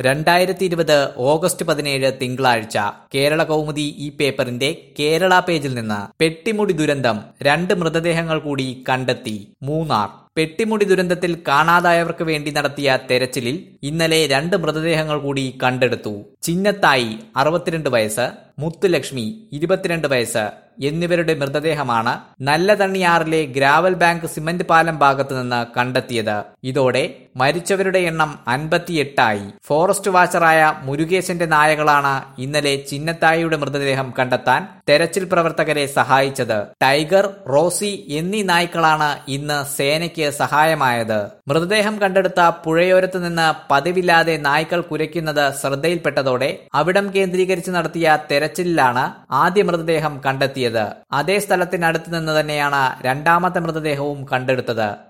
രണ്ടായിരത്തി ഇരുപത് ഓഗസ്റ്റ് പതിനേഴ് തിങ്കളാഴ്ച കേരള കൗമുദി ഈ പേപ്പറിന്റെ കേരള പേജിൽ നിന്ന് പെട്ടിമുടി ദുരന്തം രണ്ട് മൃതദേഹങ്ങൾ കൂടി കണ്ടെത്തി മൂന്നാർ പെട്ടിമുടി ദുരന്തത്തിൽ കാണാതായവർക്ക് വേണ്ടി നടത്തിയ തെരച്ചിലിൽ ഇന്നലെ രണ്ട് മൃതദേഹങ്ങൾ കൂടി കണ്ടെടുത്തു ചിന്നത്തായി അറുപത്തിരണ്ട് വയസ്സ് മുത്തുലക്ഷ്മി ഇരുപത്തിരണ്ട് വയസ്സ് എന്നിവരുടെ മൃതദേഹമാണ് നല്ല തണ്ണിയാറിലെ ഗ്രാവൽ ബാങ്ക് സിമന്റ് പാലം ഭാഗത്തു നിന്ന് കണ്ടെത്തിയത് ഇതോടെ മരിച്ചവരുടെ എണ്ണം അൻപത്തിയെട്ടായി ഫോറസ്റ്റ് വാച്ചറായ മുരുകേശന്റെ നായകളാണ് ഇന്നലെ ചിന്നത്തായിയുടെ മൃതദേഹം കണ്ടെത്താൻ തെരച്ചിൽ പ്രവർത്തകരെ സഹായിച്ചത് ടൈഗർ റോസി എന്നീ നായ്ക്കളാണ് ഇന്ന് സേനയ്ക്ക് സഹായമായത് മൃതദേഹം കണ്ടെടുത്ത പുഴയോരത്ത് നിന്ന് പതിവില്ലാതെ നായ്ക്കൾ കുരയ്ക്കുന്നത് ശ്രദ്ധയിൽപ്പെട്ടതോടെ അവിടം കേന്ദ്രീകരിച്ച് നടത്തിയ തെരച്ചിലിലാണ് ആദ്യ മൃതദേഹം കണ്ടെത്തിയത് അതേ സ്ഥലത്തിനടുത്ത് നിന്ന് തന്നെയാണ് രണ്ടാമത്തെ മൃതദേഹവും കണ്ടെടുത്തത്